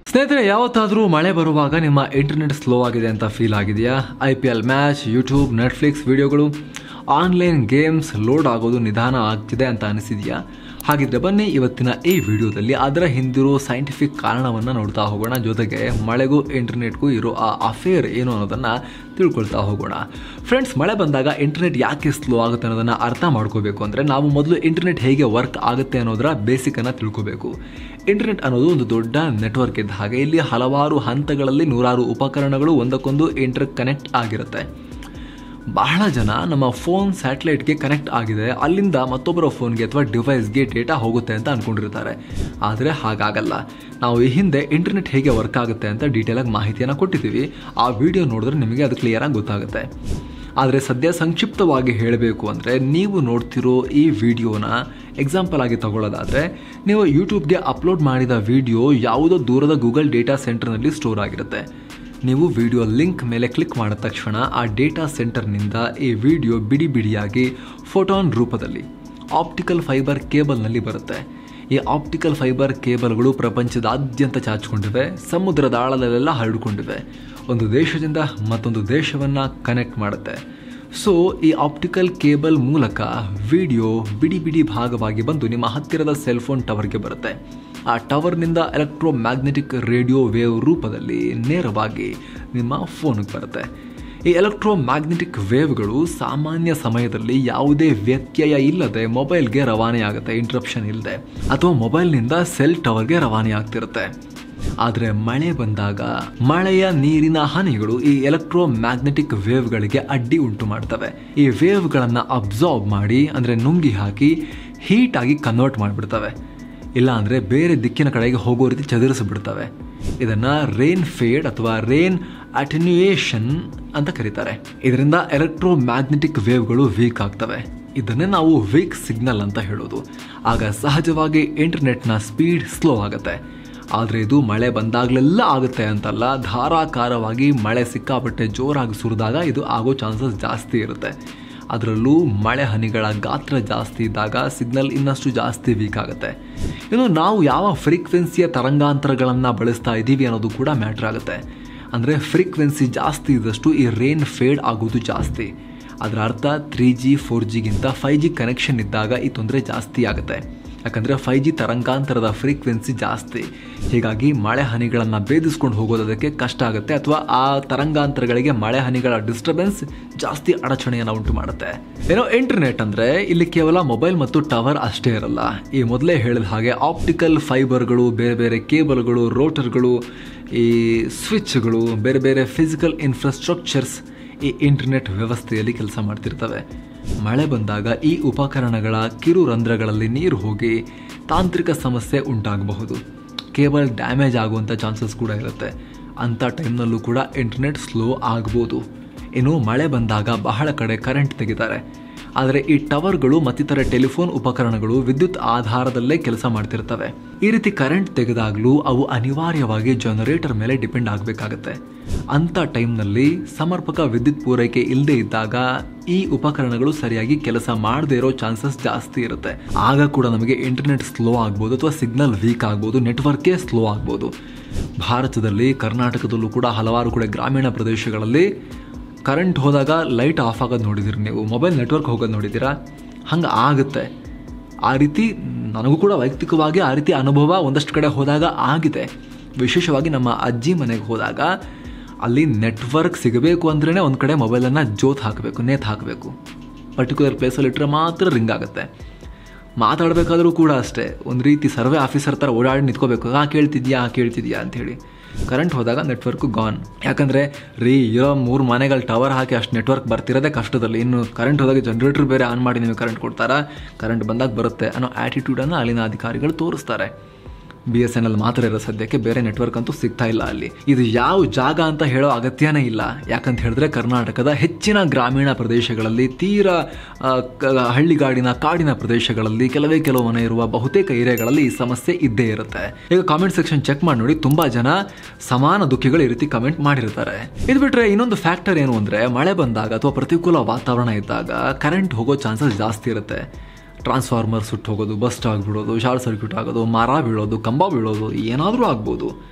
ಸ್ನೇಹಿತರೆ ಯಾವತ್ತಾದರೂ ಮಳೆ ಬರುವಾಗ ನಿಮ್ಮ ಇಂಟರ್ನೆಟ್ ಸ್ಲೋ ಆಗಿದೆ ಅಂತ ಫೀಲ್ ಆಗಿದೆಯಾ I P L match YouTube Netflix ವಿಡಿಯೋಗಳು ಆನ್ಲೈನ್ ಗೇಮ್ಸ್ ಲೋಡ್ ಆಗೋದು ನಿಧಾನ ಆಗ್ತಿದೆ ಅಂತ ಅನಿಸಿದೆಯಾ ಹಾಗಿದ್ರೆ ಬನ್ನಿ ಇವತ್ತಿನ ಈ ವಿಡಿಯೋದಲ್ಲಿ ಅದರ ಹಿಂದಿರೋ ಸೈಂಟಿಫಿಕ್ ಕಾರಣವನ್ನು ನೋಡ್ತಾ ಹೋಗೋಣ ಜೊತೆಗೆ ಮಳೆಗೂ ಇಂಟರ್ನೆಟ್ಗೂ ಇರೋ ಆ ಅಫೇರ್ ಏನು ಅನ್ನೋದನ್ನು ತಿಳ್ಕೊಳ್ತಾ ಹೋಗೋಣ ಫ್ರೆಂಡ್ಸ್ ಮಳೆ ಬಂದಾಗ ಇಂಟರ್ನೆಟ್ ಯಾಕೆ ಸ್ಲೋ ಆಗುತ್ತೆ ಅನ್ನೋದನ್ನು ಅರ್ಥ ಮಾಡ್ಕೋಬೇಕು ಅಂದರೆ ನಾವು ಮೊದಲು ಇಂಟರ್ನೆಟ್ ಹೇಗೆ ವರ್ಕ್ ಆಗುತ್ತೆ ಅನ್ನೋದರ ಬೇಸಿಕನ್ನು ತಿಳ್ಕೋಬೇಕು ಇಂಟರ್ನೆಟ್ ಅನ್ನೋದು ಒಂದು ದೊಡ್ಡ ನೆಟ್ವರ್ಕ್ ಇದ್ದ ಹಾಗೆ ಇಲ್ಲಿ ಹಲವಾರು ಹಂತಗಳಲ್ಲಿ ನೂರಾರು ಉಪಕರಣಗಳು ಒಂದಕ್ಕೊಂದು ಇಂಟರ್ ಕನೆಕ್ಟ್ ಆಗಿರುತ್ತೆ ಬಹಳ ಜನ ನಮ್ಮ ಫೋನ್ ಸ್ಯಾಟಲೈಟ್ಗೆ ಕನೆಕ್ಟ್ ಆಗಿದೆ ಅಲ್ಲಿಂದ ಮತ್ತೊಬ್ಬರ ಫೋನ್ಗೆ ಅಥವಾ ಡಿವೈಸ್ಗೆ ಡೇಟಾ ಹೋಗುತ್ತೆ ಅಂತ ಅಂದ್ಕೊಂಡಿರ್ತಾರೆ ಆದರೆ ಹಾಗಾಗಲ್ಲ ನಾವು ಈ ಹಿಂದೆ ಇಂಟರ್ನೆಟ್ ಹೇಗೆ ವರ್ಕ್ ಆಗುತ್ತೆ ಅಂತ ಡೀಟೇಲಾಗಿ ಮಾಹಿತಿಯನ್ನು ಕೊಟ್ಟಿದ್ದೀವಿ ಆ ವಿಡಿಯೋ ನೋಡಿದ್ರೆ ನಿಮಗೆ ಅದು ಕ್ಲಿಯರಾಗಿ ಗೊತ್ತಾಗುತ್ತೆ ಆದರೆ ಸದ್ಯ ಸಂಕ್ಷಿಪ್ತವಾಗಿ ಹೇಳಬೇಕು ಅಂದರೆ ನೀವು ನೋಡ್ತಿರೋ ಈ ವಿಡಿಯೋನ ಎಕ್ಸಾಂಪಲ್ ಆಗಿ ತಗೊಳ್ಳೋದಾದರೆ ನೀವು ಯೂಟ್ಯೂಬ್ಗೆ ಅಪ್ಲೋಡ್ ಮಾಡಿದ ವಿಡಿಯೋ ಯಾವುದೋ ದೂರದ ಗೂಗಲ್ ಡೇಟಾ ಸೆಂಟರ್ನಲ್ಲಿ ಸ್ಟೋರ್ ಆಗಿರುತ್ತೆ ನೀವು ವಿಡಿಯೋ ಲಿಂಕ್ ಮೇಲೆ ಕ್ಲಿಕ್ ಮಾಡಿದ ತಕ್ಷಣ ಆ ಡೇಟಾ ಸೆಂಟರ್ನಿಂದ ಈ ವಿಡಿಯೋ ಬಿಡಿ ಬಿಡಿಯಾಗಿ ಫೋಟೋನ್ ರೂಪದಲ್ಲಿ ಆಪ್ಟಿಕಲ್ ಫೈಬರ್ ಕೇಬಲ್ನಲ್ಲಿ ಬರುತ್ತೆ ಈ ಆಪ್ಟಿಕಲ್ ಫೈಬರ್ ಕೇಬಲ್ಗಳು ಪ್ರಪಂಚದಾದ್ಯಂತ ಚಾಚಿಕೊಂಡಿವೆ ಸಮುದ್ರದ ಆಳದಲ್ಲೆಲ್ಲ ಹರಡಿಕೊಂಡಿವೆ ಒಂದು ದೇಶದಿಂದ ಮತ್ತೊಂದು ದೇಶವನ್ನು ಕನೆಕ್ಟ್ ಮಾಡುತ್ತೆ ಸೊ ಈ ಆಪ್ಟಿಕಲ್ ಕೇಬಲ್ ಮೂಲಕ ವಿಡಿಯೋ ಬಿಡಿ ಬಿಡಿ ಭಾಗವಾಗಿ ಬಂದು ನಿಮ್ಮ ಹತ್ತಿರದ ಸೆಲ್ ಫೋನ್ ಟವರ್ಗೆ ಬರುತ್ತೆ ಆ ಟವರ್ನಿಂದ ಎಲೆಕ್ಟ್ರೋ ಮ್ಯಾಗ್ನೆಟಿಕ್ ರೇಡಿಯೋ ವೇವ್ ರೂಪದಲ್ಲಿ ನೇರವಾಗಿ ನಿಮ್ಮ ಫೋನ್ಗೆ ಬರುತ್ತೆ ಈ ಎಲೆಕ್ಟ್ರೋ ಮ್ಯಾಗ್ನೆಟಿಕ್ ವೇವ್ಗಳು ಸಾಮಾನ್ಯ ಸಮಯದಲ್ಲಿ ಯಾವುದೇ ವ್ಯತ್ಯಯ ಇಲ್ಲದೆ ಮೊಬೈಲ್ಗೆ ರವಾನೆ ಆಗುತ್ತೆ ಇಂಟ್ರಪ್ಷನ್ ಇಲ್ಲದೆ ಅಥವಾ ಮೊಬೈಲ್ನಿಂದ ಸೆಲ್ ಟವರ್ಗೆ ರವಾನೆ ಆಗ್ತಿರುತ್ತೆ ಆದರೆ ಮಳೆ ಬಂದಾಗ ಮಳೆಯ ನೀರಿನ ಹನಿಗಳು ಈ ಎಲೆಕ್ಟ್ರೋ ಮ್ಯಾಗ್ನೆಟಿಕ್ ವೇವ್ಗಳಿಗೆ ಅಡ್ಡಿ ಉಂಟು ಮಾಡ್ತವೆ ಈ ವೇವ್ಗಳನ್ನು ಅಬ್ಸಾರ್ಬ್ ಮಾಡಿ ಅಂದರೆ ನುಂಗಿ ಹಾಕಿ ಹೀಟಾಗಿ ಕನ್ವರ್ಟ್ ಮಾಡಿಬಿಡ್ತವೆ ಇಲ್ಲ ಅಂದರೆ ಬೇರೆ ದಿಕ್ಕಿನ ಕಡೆಗೆ ಹೋಗೋ ರೀತಿ ಚದುರಿಸಿಬಿಡ್ತವೆ ಇದನ್ನು ರೇನ್ ಫೇಡ್ ಅಥವಾ ರೇನ್ ಅಟೆನ್ಯುಯೇಷನ್ ಅಂತ ಕರೀತಾರೆ ಇದರಿಂದ ಎಲೆಕ್ಟ್ರೋ ಮ್ಯಾಗ್ನೆಟಿಕ್ ವೇವ್ಗಳು ವೀಕ್ ಆಗ್ತವೆ ಇದನ್ನೇ ನಾವು ವೀಕ್ ಸಿಗ್ನಲ್ ಅಂತ ಹೇಳೋದು ಆಗ ಸಹಜವಾಗಿ ಇಂಟರ್ನೆಟ್ನ ಸ್ಪೀಡ್ ಸ್ಲೋ ಆಗುತ್ತೆ ಆದರೆ ಇದು ಮಳೆ ಬಂದಾಗಲೆಲ್ಲ ಆಗುತ್ತೆ ಅಂತಲ್ಲ ಧಾರಾಕಾರವಾಗಿ ಮಳೆ ಸಿಕ್ಕಾಪಟ್ಟೆ ಜೋರಾಗಿ ಸುರಿದಾಗ ಇದು ಆಗೋ ಚಾನ್ಸಸ್ ಜಾಸ್ತಿ ಇರುತ್ತೆ ಅದರಲ್ಲೂ ಮಳೆ ಹನಿಗಳ ಗಾತ್ರ ಜಾಸ್ತಿ ಇದ್ದಾಗ ಸಿಗ್ನಲ್ ಇನ್ನಷ್ಟು ಜಾಸ್ತಿ ವೀಕ್ ಆಗುತ್ತೆ ಇನ್ನು ನಾವು ಯಾವ ಫ್ರೀಕ್ವೆನ್ಸಿಯ ತರಂಗಾಂತರಗಳನ್ನು ಬಳಸ್ತಾ ಇದ್ದೀವಿ ಅನ್ನೋದು ಕೂಡ ಮ್ಯಾಟ್ರ್ ಆಗುತ್ತೆ ಅಂದರೆ ಫ್ರೀಕ್ವೆನ್ಸಿ ಜಾಸ್ತಿ ಇದ್ದಷ್ಟು ಈ ರೇನ್ ಫೇಡ್ ಆಗೋದು ಜಾಸ್ತಿ ಅದರ ಅರ್ಥ ತ್ರೀ ಜಿ ಫೋರ್ ಜಿಗಿಂತ ಫೈ ಜಿ ಕನೆಕ್ಷನ್ ಇದ್ದಾಗ ಈ ತೊಂದರೆ ಜಾಸ್ತಿ ಆಗುತ್ತೆ ಯಾಕಂದರೆ ಫೈ ಜಿ ತರಂಗಾಂತರದ ಫ್ರೀಕ್ವೆನ್ಸಿ ಜಾಸ್ತಿ ಹೀಗಾಗಿ ಮಳೆ ಹನಿಗಳನ್ನು ಭೇದಿಸ್ಕೊಂಡು ಹೋಗೋದಕ್ಕೆ ಕಷ್ಟ ಆಗುತ್ತೆ ಅಥವಾ ಆ ತರಂಗಾಂತರಗಳಿಗೆ ಮಳೆ ಹನಿಗಳ ಡಿಸ್ಟರ್ಬೆನ್ಸ್ ಜಾಸ್ತಿ ಅಡಚಣೆಯನ್ನು ಉಂಟು ಮಾಡುತ್ತೆ ಏನೋ ಇಂಟರ್ನೆಟ್ ಅಂದರೆ ಇಲ್ಲಿ ಕೇವಲ ಮೊಬೈಲ್ ಮತ್ತು ಟವರ್ ಅಷ್ಟೇ ಇರಲ್ಲ ಈ ಮೊದಲೇ ಹೇಳಿದ ಹಾಗೆ ಆಪ್ಟಿಕಲ್ ಫೈಬರ್ಗಳು ಬೇರೆ ಬೇರೆ ಕೇಬಲ್ಗಳು ರೋಟರ್ಗಳು ಈ ಸ್ವಿಚ್ಗಳು ಬೇರೆ ಬೇರೆ ಫಿಸಿಕಲ್ ಇನ್ಫ್ರಾಸ್ಟ್ರಕ್ಚರ್ಸ್ ಈ ಇಂಟರ್ನೆಟ್ ವ್ಯವಸ್ಥೆಯಲ್ಲಿ ಕೆಲಸ ಮಾಡ್ತಿರ್ತವೆ ಮಳೆ ಬಂದಾಗ ಈ ಉಪಕರಣಗಳ ಕಿರು ರಂಧ್ರಗಳಲ್ಲಿ ನೀರು ಹೋಗಿ ತಾಂತ್ರಿಕ ಸಮಸ್ಯೆ ಉಂಟಾಗಬಹುದು ಕೇಬಲ್ ಡ್ಯಾಮೇಜ್ ಆಗುವಂಥ ಚಾನ್ಸಸ್ ಕೂಡ ಇರುತ್ತೆ ಅಂಥ ಟೈಮ್ನಲ್ಲೂ ಕೂಡ ಇಂಟರ್ನೆಟ್ ಸ್ಲೋ ಆಗ್ಬೋದು ಇನ್ನು ಮಳೆ ಬಂದಾಗ ಬಹಳ ಕಡೆ ಕರೆಂಟ್ ತೆಗಿತಾರೆ ಆದರೆ ಈ ಟವರ್ಗಳು ಮತ್ತಿತರ ಟೆಲಿಫೋನ್ ಉಪಕರಣಗಳು ವಿದ್ಯುತ್ ಆಧಾರದಲ್ಲೇ ಕೆಲಸ ಮಾಡ್ತಿರ್ತವೆ ಈ ರೀತಿ ಕರೆಂಟ್ ತೆಗೆದಾಗಲೂ ಅವು ಅನಿವಾರ್ಯವಾಗಿ ಜನರೇಟರ್ ಮೇಲೆ ಡಿಪೆಂಡ್ ಆಗಬೇಕಾಗತ್ತೆ ಅಂಥ ಟೈಮ್ನಲ್ಲಿ ಸಮರ್ಪಕ ವಿದ್ಯುತ್ ಪೂರೈಕೆ ಇಲ್ಲದೆ ಇದ್ದಾಗ ಈ ಉಪಕರಣಗಳು ಸರಿಯಾಗಿ ಕೆಲಸ ಮಾಡದೇ ಇರೋ ಚಾನ್ಸಸ್ ಜಾಸ್ತಿ ಇರುತ್ತೆ ಆಗ ಕೂಡ ನಮಗೆ ಇಂಟರ್ನೆಟ್ ಸ್ಲೋ ಆಗ್ಬೋದು ಅಥವಾ ಸಿಗ್ನಲ್ ವೀಕ್ ಆಗ್ಬೋದು ನೆಟ್ವರ್ಕೇ ಸ್ಲೋ ಆಗ್ಬೋದು ಭಾರತದಲ್ಲಿ ಕರ್ನಾಟಕದಲ್ಲೂ ಕೂಡ ಹಲವಾರು ಕೂಡ ಗ್ರಾಮೀಣ ಪ್ರದೇಶಗಳಲ್ಲಿ ಕರೆಂಟ್ ಹೋದಾಗ ಲೈಟ್ ಆಫ್ ಆಗೋದು ನೋಡಿದ್ದೀರಿ ನೀವು ಮೊಬೈಲ್ ನೆಟ್ವರ್ಕ್ ಹೋಗೋದು ನೋಡಿದ್ದೀರಾ ಹಂಗೆ ಆಗುತ್ತೆ ಆ ರೀತಿ ನನಗೂ ಕೂಡ ವೈಯಕ್ತಿಕವಾಗಿ ಆ ರೀತಿ ಅನುಭವ ಒಂದಷ್ಟು ಕಡೆ ಹೋದಾಗ ಆಗಿದೆ ವಿಶೇಷವಾಗಿ ನಮ್ಮ ಅಜ್ಜಿ ಮನೆಗೆ ಹೋದಾಗ ಅಲ್ಲಿ ನೆಟ್ವರ್ಕ್ ಸಿಗಬೇಕು ಅಂದ್ರೇ ಒಂದು ಕಡೆ ಮೊಬೈಲನ್ನು ಜೋತ್ ಹಾಕಬೇಕು ನೇತ್ ಹಾಕಬೇಕು ಪರ್ಟಿಕ್ಯುಲರ್ ಪ್ಲೇಸಲ್ಲಿ ಇಟ್ಟರೆ ಮಾತ್ರ ರಿಂಗ್ ಆಗುತ್ತೆ ಮಾತಾಡಬೇಕಾದ್ರೂ ಕೂಡ ಅಷ್ಟೇ ಒಂದು ರೀತಿ ಸರ್ವೆ ಆಫೀಸರ್ ಥರ ಓಡಾಡಿ ನಿಂತ್ಕೋಬೇಕು ಆ ಕೇಳ್ತಿದ್ಯಾ ಆ ಕೇಳ್ತಿದ್ಯಾ ಅಂಥೇಳಿ ಕರೆಂಟ್ ಹೋದಾಗ ನೆಟ್ವರ್ಕು ಗಾನ್ ಯಾಕಂದರೆ ರೀ ಇರೋ ಮೂರು ಮನೆಗಳು ಟವರ್ ಹಾಕಿ ಅಷ್ಟು ನೆಟ್ವರ್ಕ್ ಬರ್ತಿರೋದೇ ಕಷ್ಟದಲ್ಲಿ ಇನ್ನು ಕರೆಂಟ್ ಹೋದಾಗ ಜನರೇಟರ್ ಬೇರೆ ಆನ್ ಮಾಡಿ ನೀವು ಕರೆಂಟ್ ಕೊಡ್ತಾರಾ ಕರೆಂಟ್ ಬಂದಾಗ ಬರುತ್ತೆ ಅನ್ನೋ ಆ್ಯಟಿಟ್ಯೂಡನ್ನು ಅಲ್ಲಿನ ಅಧಿಕಾರಿಗಳು ತೋರಿಸ್ತಾರೆ ಬಿ ಎಸ್ ಎನ್ ಎಲ್ ಮಾತ್ರ ಇರೋ ಸದ್ಯಕ್ಕೆ ಬೇರೆ ನೆಟ್ವರ್ಕ್ ಅಂತೂ ಸಿಗ್ತಾ ಇಲ್ಲ ಅಲ್ಲಿ ಇದು ಯಾವ ಜಾಗ ಅಂತ ಹೇಳೋ ಅಗತ್ಯನೇ ಇಲ್ಲ ಯಾಕಂತ ಹೇಳಿದ್ರೆ ಕರ್ನಾಟಕದ ಹೆಚ್ಚಿನ ಗ್ರಾಮೀಣ ಪ್ರದೇಶಗಳಲ್ಲಿ ತೀರಾ ಆ, ಕ- ಹಳ್ಳಿಗಾಡಿನ ಕಾಡಿನ ಪ್ರದೇಶಗಳಲ್ಲಿ ಕೆಲವೇ ಕೆಲವು ಮನೆ ಇರುವ ಬಹುತೇಕ ಏರಿಯಾಗಳಲ್ಲಿ ಈ ಸಮಸ್ಯೆ ಇದ್ದೇ ಇರುತ್ತೆ ಈಗ ಕಾಮೆಂಟ್ ಸೆಕ್ಷನ್ ಚೆಕ್ ಮಾಡಿ ನೋಡಿ ತುಂಬಾ ಜನ ಸಮಾನ ದುಃಖಿಗಳು ಈ ರೀತಿ ಕಮೆಂಟ್ ಮಾಡಿರ್ತಾರೆ ಇದು ಬಿಟ್ರೆ ಇನ್ನೊಂದು ಫ್ಯಾಕ್ಟರ್ ಏನು ಅಂದ್ರೆ ಮಳೆ ಬಂದಾಗ ಅಥವಾ ಪ್ರತಿಕೂಲ ವಾತಾವರಣ ಇದ್ದಾಗ ಕರೆಂಟ್ ಹೋಗೋ ಚಾನ್ಸಸ್ ಜಾಸ್ತಿ ಇರುತ್ತೆ ಟ್ರಾನ್ಸ್ಫಾರ್ಮರ್ ಸುಟ್ಟು ಹೋಗೋದು ಬಸ್ಟ್ ಆಗಿಬಿಡೋದು ಶಾರ್ಟ್ ಸರ್ಕ್ಯೂಟ್ ಆಗೋದು ಮರ ಬೀಳೋದು ಕಂಬ ಬೀಳೋದು ಏನಾದರೂ ಆಗ್ಬೋದು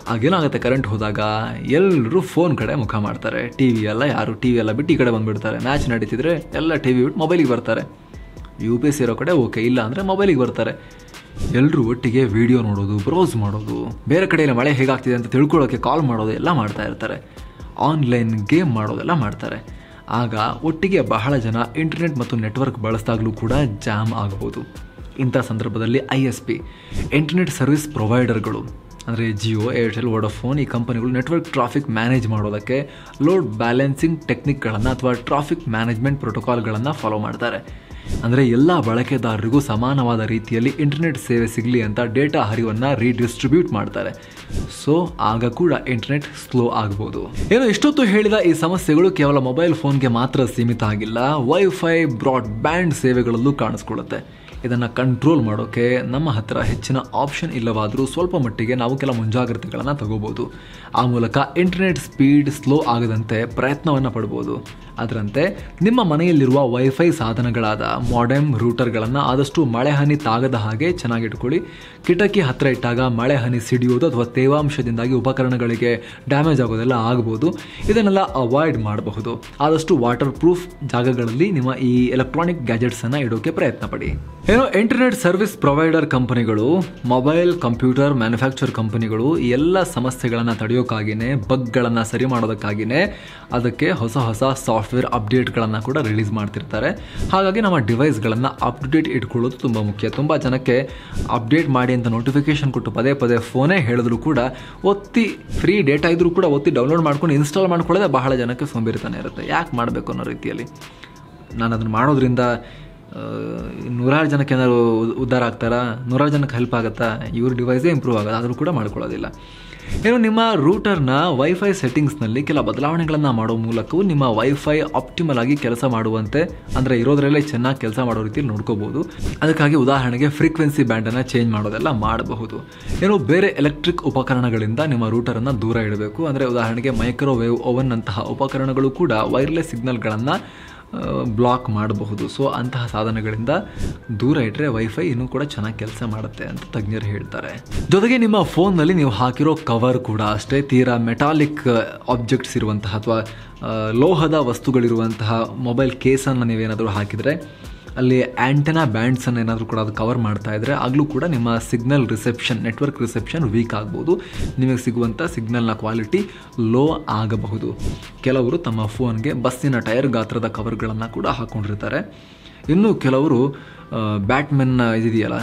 ಆಗೇನಾಗುತ್ತೆ ಕರೆಂಟ್ ಹೋದಾಗ ಎಲ್ಲರೂ ಫೋನ್ ಕಡೆ ಮುಖ ಮಾಡ್ತಾರೆ ಟಿ ವಿ ಎಲ್ಲ ಯಾರು ಟಿ ವಿ ಎಲ್ಲ ಬಿಟ್ಟು ಈ ಕಡೆ ಬಂದುಬಿಡ್ತಾರೆ ಮ್ಯಾಚ್ ನಡೀತಿದ್ರೆ ಎಲ್ಲ ಟಿ ವಿ ಬಿಟ್ಟು ಮೊಬೈಲಿಗೆ ಬರ್ತಾರೆ ಯು ಪಿ ಎಸ್ ಇರೋ ಕಡೆ ಓಕೆ ಇಲ್ಲ ಅಂದರೆ ಮೊಬೈಲಿಗೆ ಬರ್ತಾರೆ ಎಲ್ಲರೂ ಒಟ್ಟಿಗೆ ವಿಡಿಯೋ ನೋಡೋದು ಬ್ರೌಸ್ ಮಾಡೋದು ಬೇರೆ ಕಡೆಯಲ್ಲಿ ಮಳೆ ಹೇಗಾಗ್ತಿದೆ ಅಂತ ತಿಳ್ಕೊಳ್ಳೋಕ್ಕೆ ಕಾಲ್ ಮಾಡೋದು ಎಲ್ಲ ಮಾಡ್ತಾ ಇರ್ತಾರೆ ಆನ್ಲೈನ್ ಗೇಮ್ ಮಾಡೋದೆಲ್ಲ ಮಾಡ್ತಾರೆ ಆಗ ಒಟ್ಟಿಗೆ ಬಹಳ ಜನ ಇಂಟರ್ನೆಟ್ ಮತ್ತು ನೆಟ್ವರ್ಕ್ ಬಳಸಿದಾಗಲೂ ಕೂಡ ಜಾಮ್ ಆಗಬಹುದು ಇಂಥ ಸಂದರ್ಭದಲ್ಲಿ I S P internet service ಪ್ರೊವೈಡರ್ಗಳು ಅಂದರೆ ಜಿಯೋ ಏರ್ಟೆಲ್ ವೋಡಫೋನ್ ಈ ಕಂಪನಿಗಳು ನೆಟ್ವರ್ಕ್ ಟ್ರಾಫಿಕ್ ಮ್ಯಾನೇಜ್ ಮಾಡೋದಕ್ಕೆ ಲೋಡ್ ಬ್ಯಾಲೆನ್ಸಿಂಗ್ ಟೆಕ್ನಿಕ್ಗಳನ್ನು ಅಥವಾ ಟ್ರಾಫಿಕ್ ಮ್ಯಾನೇಜ್ಮೆಂಟ್ ಪ್ರೋಟೋಕಾಲ್ಗಳನ್ನು ಫಾಲೋ ಮಾಡ್ತಾರೆ ಅಂದರೆ ಎಲ್ಲ ಬಳಕೆದಾರರಿಗೂ ಸಮಾನವಾದ ರೀತಿಯಲ್ಲಿ ಇಂಟರ್ನೆಟ್ ಸೇವೆ ಸಿಗಲಿ ಅಂತ ಡೇಟಾ ಹರಿವನ್ನು ರೀಡಿಸ್ಟ್ರಿಬ್ಯೂಟ್ ಮಾಡ್ತಾರೆ ಸೊ ಆಗ ಕೂಡ ಇಂಟರ್ನೆಟ್ ಸ್ಲೋ ಆಗ್ಬೋದು ಏನು ಇಷ್ಟೊತ್ತು ಹೇಳಿದ ಈ ಸಮಸ್ಯೆಗಳು ಕೇವಲ ಮೊಬೈಲ್ ಫೋನ್ಗೆ ಮಾತ್ರ ಸೀಮಿತ ಆಗಿಲ್ಲ ವೈಫೈ ಬ್ರಾಡ್ ಬ್ಯಾಂಡ್ ಸೇವೆಗಳಲ್ಲೂ ಕಾಣಿಸ್ಕೊಳ್ಳುತ್ತೆ ಇದನ್ನು ಕಂಟ್ರೋಲ್ ಮಾಡೋಕ್ಕೆ ನಮ್ಮ ಹತ್ರ ಹೆಚ್ಚಿನ ಆಪ್ಷನ್ ಇಲ್ಲವಾದರೂ ಸ್ವಲ್ಪ ಮಟ್ಟಿಗೆ ನಾವು ಕೆಲ ಮುಂಜಾಗ್ರತೆಗಳನ್ನು ತಗೋಬೋದು ಆ ಮೂಲಕ ಇಂಟರ್ನೆಟ್ ಸ್ಪೀಡ್ ಸ್ಲೋ ಆಗದಂತೆ ಪ್ರಯತ್ನವನ್ನು ಪಡ್ಬೋದು ಅದರಂತೆ ನಿಮ್ಮ ಮನೆಯಲ್ಲಿರುವ ವೈಫೈ ಸಾಧನಗಳಾದ ಮಾಡೆಮ್ ರೂಟರ್ಗಳನ್ನು ಆದಷ್ಟು ಮಳೆ ಹನಿ ತಾಗದ ಹಾಗೆ ಚೆನ್ನಾಗಿಟ್ಕೊಳ್ಳಿ ಕಿಟಕಿ ಹತ್ತಿರ ಇಟ್ಟಾಗ ಮಳೆ ಹನಿ ಸಿಡಿಯೋದು ಅಥವಾ ತೇವಾಂಶದಿಂದಾಗಿ ಉಪಕರಣಗಳಿಗೆ ಡ್ಯಾಮೇಜ್ ಆಗೋದೆಲ್ಲ ಆಗ್ಬೋದು ಇದನ್ನೆಲ್ಲ ಅವಾಯ್ಡ್ ಮಾಡಬಹುದು ಆದಷ್ಟು ವಾಟರ್ ಪ್ರೂಫ್ ಜಾಗಗಳಲ್ಲಿ ನಿಮ್ಮ ಈ ಎಲೆಕ್ಟ್ರಾನಿಕ್ ಗ್ಯಾಜೆಟ್ಸನ್ನು ಇಡೋಕೆ ಪ್ರಯತ್ನ ಪಡಿ ಏನೋ ಇಂಟರ್ನೆಟ್ ಸರ್ವಿಸ್ ಪ್ರೊವೈಡರ್ ಕಂಪನಿಗಳು ಮೊಬೈಲ್ ಕಂಪ್ಯೂಟರ್ ಮ್ಯಾನುಫ್ಯಾಕ್ಚರ್ ಕಂಪನಿಗಳು ಈ ಎಲ್ಲ ಸಮಸ್ಯೆಗಳನ್ನು ತಡೆಯೋಕ್ಕಾಗಿಯೇ ಬಗ್ಗಳನ್ನು ಸರಿ ಮಾಡೋದಕ್ಕಾಗಿಯೇ ಅದಕ್ಕೆ ಹೊಸ ಹೊಸ ಸಾಫ್ಟ್ವೇರ್ ಅಪ್ಡೇಟ್ಗಳನ್ನು ಕೂಡ ರಿಲೀಸ್ ಮಾಡ್ತಿರ್ತಾರೆ ಹಾಗಾಗಿ ನಮ್ಮ ಡಿವೈಸ್ಗಳನ್ನು ಅಪ್ಡೇಟ್ ಇಟ್ಕೊಳ್ಳೋದು ತುಂಬ ಮುಖ್ಯ ತುಂಬ ಜನಕ್ಕೆ ಅಪ್ಡೇಟ್ ಮಾಡಿ ಅಂತ ನೋಟಿಫಿಕೇಶನ್ ಕೊಟ್ಟು ಪದೇ ಪದೇ ಫೋನೇ ಹೇಳಿದ್ರು ಕೂಡ ಒತ್ತಿ ಫ್ರೀ ಡೇಟಾ ಇದ್ರೂ ಕೂಡ ಒತ್ತಿ ಡೌನ್ಲೋಡ್ ಮಾಡ್ಕೊಂಡು ಇನ್ಸ್ಟಾಲ್ ಮಾಡ್ಕೊಳ್ಳೋದೇ ಬಹಳ ಜನಕ್ಕೆ ಸೋಂಬೇರಿತಾನೆ ಇರುತ್ತೆ ಯಾಕೆ ಮಾಡಬೇಕು ಅನ್ನೋ ರೀತಿಯಲ್ಲಿ ನಾನು ಅದನ್ನು ಮಾಡೋದ್ರಿಂದ ಆ, ನೂರಾರು ಜನಕ್ಕೆ ಏನಾದ್ರು ಉದ್ಧಾರ ಆಗ್ತಾರಾ ನೂರಾರು ಜನಕ್ಕೆ ಹೆಲ್ಪ್ ಆಗುತ್ತಾ ಇವ್ರ ಡಿವೈಸೇ ಇಂಪ್ರೂವ್ ಆಗೋದು ಆದರೂ ಕೂಡ ಮಾಡ್ಕೊಳ್ಳೋದಿಲ್ಲ ಏನು ನಿಮ್ಮ ರೂಟರ್ನ ವೈಫೈ ಸೆಟ್ಟಿಂಗ್ಸ್ನಲ್ಲಿ ಕೆಲ ಬದಲಾವಣೆಗಳನ್ನು ಮಾಡೋ ಮೂಲಕವೂ ನಿಮ್ಮ ವೈಫೈ ಆಪ್ಟಿಮಲ್ ಆಗಿ ಕೆಲಸ ಮಾಡುವಂತೆ ಅಂದರೆ ಇರೋದ್ರಲ್ಲೇ ಚೆನ್ನಾಗಿ ಕೆಲಸ ಮಾಡೋ ರೀತಿಯಲ್ಲಿ ನೋಡ್ಕೋಬೋದು ಅದಕ್ಕಾಗಿ ಉದಾಹರಣೆಗೆ ಫ್ರೀಕ್ವೆನ್ಸಿ ಬ್ಯಾಂಡನ್ನು ಚೇಂಜ್ ಮಾಡೋದೆಲ್ಲ ಮಾಡಬಹುದು ಏನು ಬೇರೆ ಎಲೆಕ್ಟ್ರಿಕ್ ಉಪಕರಣಗಳಿಂದ ನಿಮ್ಮ ರೂಟರನ್ನು ದೂರ ಇಡಬೇಕು ಅಂದರೆ ಉದಾಹರಣೆಗೆ ಮೈಕ್ರೋವೇವ್ ಓವನ್ ಅಂತಹ ಉಪಕರಣಗಳು ಕೂಡ ವೈರ್ಲೆಸ್ ಸಿಗ್ನಲ್ಗಳನ್ನು ಬ್ಲಾಕ್ ಮಾಡಬಹುದು ಸೊ ಅಂತಹ ಸಾಧನಗಳಿಂದ ದೂರ ಇಟ್ಟರೆ ವೈಫೈ ಇನ್ನೂ ಕೂಡ ಚೆನ್ನಾಗಿ ಕೆಲಸ ಮಾಡುತ್ತೆ ಅಂತ ತಜ್ಞರು ಹೇಳ್ತಾರೆ ಜೊತೆಗೆ ನಿಮ್ಮ ಫೋನ್ನಲ್ಲಿ ನೀವು ಹಾಕಿರೋ ಕವರ್ ಕೂಡ ಅಷ್ಟೇ ತೀರಾ ಮೆಟಾಲಿಕ್ ಆಬ್ಜೆಕ್ಟ್ಸ್ ಇರುವಂತಹ ಅಥವಾ ಆ, ಲೋಹದ ವಸ್ತುಗಳಿರುವಂತಹ ಮೊಬೈಲ್ ಕೇಸನ್ನು ನೀವೇನಾದರೂ ಹಾಕಿದರೆ ಅಲ್ಲಿ ಆ್ಯಂಟನಾ ಬ್ಯಾಂಡ್ಸನ್ನು ಏನಾದರೂ ಕೂಡ ಅದು ಕವರ್ ಮಾಡ್ತಾ ಇದ್ದರೆ ಆಗಲೂ ಕೂಡ ನಿಮ್ಮ signal reception network reception weak ಆಗ್ಬೋದು ನಿಮಗೆ ಸಿಗುವಂಥ ಸಿಗ್ನಲ್ನ ಕ್ವಾಲಿಟಿ ಲೋ ಆಗಬಹುದು ಕೆಲವರು ತಮ್ಮ ಫೋನ್ಗೆ ಬಸ್ಸಿನ ಟೈರ್ ಗಾತ್ರದ ಕವರ್ಗಳನ್ನು ಕೂಡ ಹಾಕ್ಕೊಂಡಿರ್ತಾರೆ ಇನ್ನು ಕೆಲವರು ಬ್ಯಾಟ್ಮೆನ್ನ ಇದಿದೆಯಲ್ಲ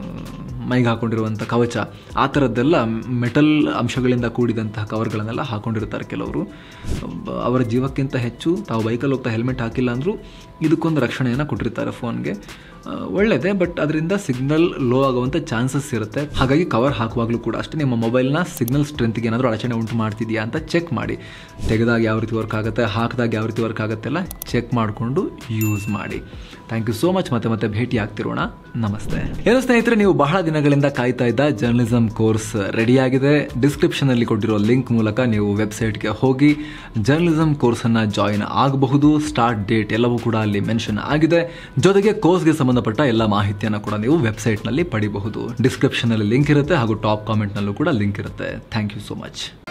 ಮೈಗೆ ಹಾಕೊಂಡಿರುವಂಥ ಕವಚ ಆ ಥರದ್ದೆಲ್ಲ ಮೆಟಲ್ ಅಂಶಗಳಿಂದ ಕೂಡಿದಂತಹ ಕವರ್ಗಳನ್ನೆಲ್ಲ ಹಾಕೊಂಡಿರ್ತಾರೆ ಕೆಲವರು ಬ- ಅವರ ಜೀವಕ್ಕಿಂತ ಹೆಚ್ಚು ತಾವು ಬೈಕಲ್ಲಿ ಹೋಗ್ತಾ ಹೆಲ್ಮೆಟ್ ಹಾಕಿಲ್ಲ ಅಂದರೂ ಇದಕ್ಕೊಂದು ರಕ್ಷಣೆಯನ್ನು ಕೊಟ್ಟಿರ್ತಾರೆ ಫೋನ್ಗೆ ಆ, ಒಳ್ಳೆಯದೇ ಬಟ್ ಅದರಿಂದ ಸಿಗ್ನಲ್ ಲೋ ಆಗುವಂಥ ಚಾನ್ಸಸ್ ಇರುತ್ತೆ ಹಾಗಾಗಿ ಕವರ್ ಹಾಕುವಾಗಲೂ ಕೂಡ ಅಷ್ಟೇ ನಿಮ್ಮ ಮೊಬೈಲ್ನ ಸಿಗ್ನಲ್ ಸ್ಟ್ರೆಂತ್ಗೆ ಏನಾದರೂ ಅಡಚಣೆ ಉಂಟು ಮಾಡ್ತಿದೆಯಾ ಅಂತ ಚೆಕ್ ಮಾಡಿ ತೆಗೆದಾಗ ಯಾವ ರೀತಿ ವರ್ಕ್ ಆಗುತ್ತೆ ಹಾಕಿದಾಗ ಯಾವ ರೀತಿ ವರ್ಕ್ ಆಗುತ್ತೆ ಎಲ್ಲ ಚೆಕ್ ಮಾಡಿಕೊಂಡು ಯೂಸ್ ಮಾಡಿ ಥ್ಯಾಂಕ್ ಯು ಸೋ ಮಚ್ ಮತ್ತೆ ಮತ್ತೆ ಭೇಟಿ ಆಗ್ತಿರೋಣ ನಮಸ್ತೆ ಏನು ಸ್ನೇಹಿತರೆ ನೀವು ಬಹಳ ದಿನಗಳಿಂದ ಕಾಯ್ತಾ ಇದ್ದ ಜರ್ನಲಿಸಮ್ ಕೋರ್ಸ್ ರೆಡಿಯಾಗಿದೆ ಡಿಸ್ಕ್ರಿಪ್ಷನಲ್ಲಿ ಕೊಟ್ಟಿರೋ ಲಿಂಕ್ ಮೂಲಕ ನೀವು ವೆಬ್ಸೈಟ್ಗೆ ಹೋಗಿ ಜರ್ನಲಿಸಮ್ ಕೋರ್ಸನ್ನು ಜಾಯಿನ್ ಆಗಬಹುದು ಸ್ಟಾರ್ಟ್ ಡೇಟ್ ಎಲ್ಲವೂ ಕೂಡ ಅಲ್ಲಿ ಮೆನ್ಷನ್ ಆಗಿದೆ ಜೊತೆಗೆ ಕೋರ್ಸ್ಗೆ ಸಂಬಂಧಪಟ್ಟ ಎಲ್ಲ ಮಾಹಿತಿಯನ್ನು ಕೂಡ ನೀವು ವೆಬ್ಸೈಟ್ನಲ್ಲಿ ಪಡಿಬಹುದು ಡಿಸ್ಕ್ರಿಪ್ಷನಲ್ಲಿ ಲಿಂಕ್ ಇರುತ್ತೆ ಹಾಗೂ ಟಾಪ್ ಕಾಮೆಂಟ್ನಲ್ಲೂ ಕೂಡ ಲಿಂಕ್ ಇರುತ್ತೆ ಥ್ಯಾಂಕ್ ಯು ಸೋ ಮಚ್